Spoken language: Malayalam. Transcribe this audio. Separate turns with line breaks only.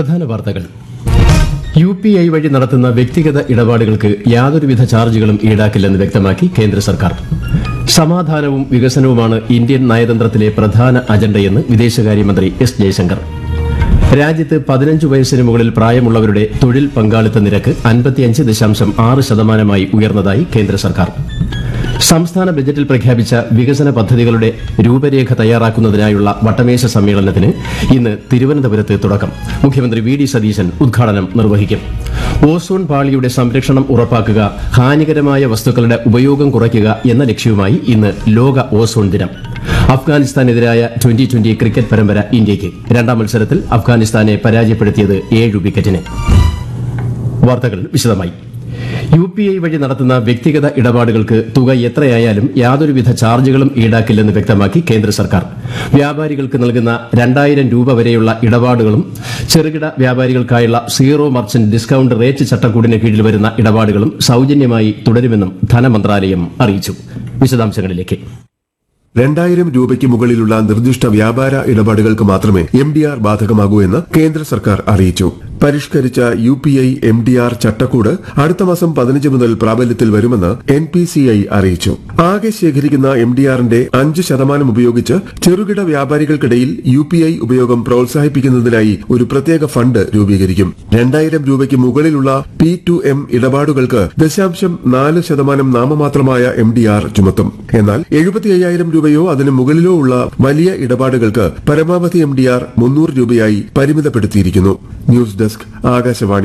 പ്രധാന വാർത്തകൾ യു പി ഐ വഴി നടത്തുന്ന വ്യക്തിഗത ഇടപാടുകൾക്ക് യാതൊരുവിധ ചാർജുകളും ഈടാക്കില്ലെന്ന് വ്യക്തമാക്കി കേന്ദ്ര സർക്കാർ സമാധാനവും വികസനവുമാണ് ഇന്ത്യൻ നയതന്ത്രത്തിലെ പ്രധാന അജണ്ടയെന്ന് വിദേശകാര്യമന്ത്രി എസ് ജയശങ്കർ രാജ്യത്ത് പതിനഞ്ച് വയസ്സിന് മുകളിൽ പ്രായമുള്ളവരുടെ തൊഴിൽ പങ്കാളിത്ത നിരക്ക് അൻപത്തിയഞ്ച് ദശാംശം ആറ് ശതമാനമായി ഉയർന്നതായി കേന്ദ്ര സർക്കാർ സംസ്ഥാന ബജറ്റിൽ പ്രഖ്യാപിച്ച വികസന പദ്ധതികളുടെ രൂപരേഖ തയ്യാറാക്കുന്നതിനായുള്ള വട്ടമേശ സമ്മേളനത്തിന് ഇന്ന് തിരുവനന്തപുരത്ത് തുടക്കം മുഖ്യമന്ത്രി വി ഡി സതീശൻ ഉദ്ഘാടനം നിർവഹിക്കും ഓസോൺ പാളിയുടെ സംരക്ഷണം ഉറപ്പാക്കുക ഹാനികരമായ വസ്തുക്കളുടെ ഉപയോഗം കുറയ്ക്കുക എന്ന ലക്ഷ്യവുമായി ഇന്ന് ലോക ഓസോൺ ദിനം അഫ്ഗാനിസ്ഥാനെതിരായ ട്വന്റി ട്വന്റി ക്രിക്കറ്റ് പരമ്പര ഇന്ത്യയ്ക്ക് രണ്ടാം മത്സരത്തിൽ അഫ്ഗാനിസ്ഥാനെ പരാജയപ്പെടുത്തിയത് ഏഴ് വിക്കറ്റിന് വാർത്തകൾ വിശദമായി യു പി ഐ വഴി നടത്തുന്ന വ്യക്തിഗത ഇടപാടുകൾക്ക് തുക എത്രയായാലും യാതൊരുവിധ ചാർജുകളും ഈടാക്കില്ലെന്ന് വ്യക്തമാക്കി കേന്ദ്ര സർക്കാർ വ്യാപാരികൾക്ക് നൽകുന്ന രണ്ടായിരം രൂപ വരെയുള്ള ഇടപാടുകളും ചെറുകിട വ്യാപാരികൾക്കായുള്ള സീറോ മർച്ചന്റ് ഡിസ്കൌണ്ട് റേറ്റ് ചട്ടക്കൂടിന് കീഴിൽ വരുന്ന ഇടപാടുകളും സൌജന്യമായി തുടരുമെന്നും ധനമന്ത്രാലയം അറിയിച്ചു വിശദാംശങ്ങളിലേക്ക്
രണ്ടായിരം രൂപയ്ക്ക് മുകളിലുള്ള നിർദ്ദിഷ്ട വ്യാപാര ഇടപാടുകൾക്ക് മാത്രമേ എം ഡി ആർ ബാധകമാകൂ എന്ന് കേന്ദ്ര സർക്കാർ അറിയിച്ചു പരിഷ്കരിച്ച U P I M D R ചട്ടക്കൂട് അടുത്ത മാസം പതിനഞ്ച് മുതൽ പ്രാബല്യത്തിൽ വരുമെന്ന് എൻ പി സി ഐ അറിയിച്ചു ആകെ ശേഖരിക്കുന്ന എം ഡി ആറിന്റെ അഞ്ച് ശതമാനം ഉപയോഗിച്ച് ചെറുകിട വ്യാപാരികൾക്കിടയിൽ യു പി ഐ ഉപയോഗം പ്രോത്സാഹിപ്പിക്കുന്നതിനായി ഒരു പ്രത്യേക ഫണ്ട് രൂപീകരിക്കും രണ്ടായിരം രൂപയ്ക്ക് മുകളിലുള്ള പി ടു എം ഇടപാടുകൾക്ക് ദശാംശം നാല് ശതമാനം നാമമാത്രമായ എം ഡി ആർ ചുമത്തും എന്നാൽ എഴുപത്തി അയ്യായിരം രൂപയോ അതിന് മുകളിലോ ഉള്ള വലിയ ഇടപാടുകൾക്ക് പരമാവധി എം ഡി ആർ മുന്നൂറ് രൂപയായി പരിമിതപ്പെടുത്തിയിരിക്കുന്നു ന്യൂസ് ഡെസ്ക് ആകാശവാണി